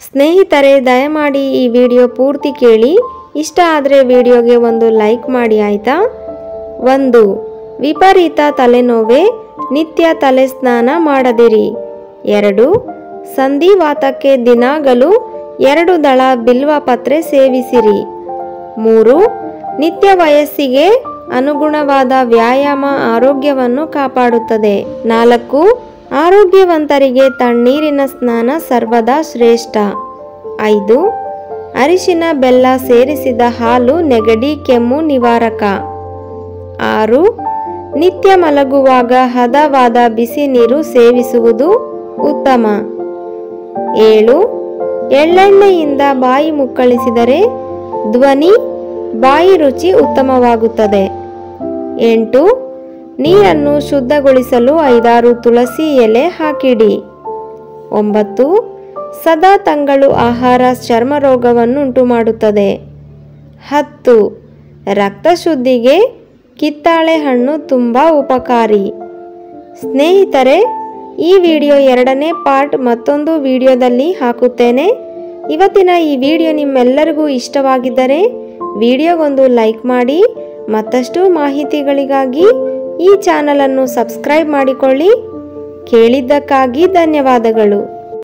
ಸ್ನೇಹಿತರೆ ದಯಮಾಡಿ ಈ ವಿಡಿಯೋ ಪೂರ್ತಿ ಕೇಳಿ ಇಷ್ಟ ಆದರೆ ವಿಡಿಯೋಗೆ ಒಂದು ಲೈಕ್ ಮಾಡಿ ಆಯಿತಾ ಒಂದು ವಿಪರೀತ ತಲೆನೋವೆ ನಿತ್ಯ ತಲೆ ಸ್ನಾನ ಮಾಡದಿರಿ ಎರಡು ಸಂಧಿವಾತಕ್ಕೆ ದಿನಾಗಲೂ ಎರಡು ದಳ ಬಿಲ್ವ ಪತ್ರೆ ಸೇವಿಸಿರಿ ಮೂರು ನಿತ್ಯ ವಯಸ್ಸಿಗೆ ಅನುಗುಣವಾದ ವ್ಯಾಯಾಮ ಆರೋಗ್ಯವನ್ನು ಕಾಪಾಡುತ್ತದೆ ನಾಲ್ಕು ಆರೋಗ್ಯವಂತರಿಗೆ ತಣ್ಣೀರಿನ ಸ್ನಾನ ಸರ್ವದಾ ಶ್ರೇಷ್ಠ ಐದು ಅರಿಶಿನ ಬೆಲ್ಲ ಸೇರಿಸಿದ ಹಾಲು ನೆಗಡಿ ಕೆಮ್ಮು ನಿವಾರಕ ಆರು ನಿತ್ಯ ಮಲಗುವಾಗ ಹದವಾದ ಬಿಸಿ ನೀರು ಸೇವಿಸುವುದು ಉತ್ತಮ ಏಳು ಎಳ್ಳೆಣ್ಣೆಯಿಂದ ಬಾಯಿ ಮುಕ್ಕಳಿಸಿದರೆ ಧ್ವನಿ ಬಾಯಿ ರುಚಿ ಉತ್ತಮವಾಗುತ್ತದೆ ಎಂಟು ನೀರನ್ನು ಶುದ್ಧಗೊಳಿಸಲು ಐದಾರು ತುಳಸಿ ಎಲೆ ಹಾಕಿಡಿ ಒಂಬತ್ತು ಸದಾ ತಂಗಳು ಆಹಾರ ಚರ್ಮ ರೋಗವನ್ನುಂಟು ಮಾಡುತ್ತದೆ ಹತ್ತು ರಕ್ತ ಶುದ್ಧಿಗೆ ಕಿತ್ತಾಳೆ ಹಣ್ಣು ತುಂಬ ಉಪಕಾರಿ ಸ್ನೇಹಿತರೆ ಈ ವಿಡಿಯೋ ಎರಡನೇ ಪಾರ್ಟ್ ಮತ್ತೊಂದು ವಿಡಿಯೋದಲ್ಲಿ ಹಾಕುತ್ತೇನೆ ಇವತ್ತಿನ ಈ ವಿಡಿಯೋ ನಿಮ್ಮೆಲ್ಲರಿಗೂ ಇಷ್ಟವಾಗಿದ್ದರೆ ವಿಡಿಯೋಗೊಂದು ಲೈಕ್ ಮಾಡಿ ಮತ್ತಷ್ಟು ಮಾಹಿತಿಗಳಿಗಾಗಿ ಈ ಚಾನಲನ್ನು ಸಬ್ಸ್ಕ್ರೈಬ್ ಮಾಡಿಕೊಳ್ಳಿ ಕೇಳಿದ್ದಕ್ಕಾಗಿ ಧನ್ಯವಾದಗಳು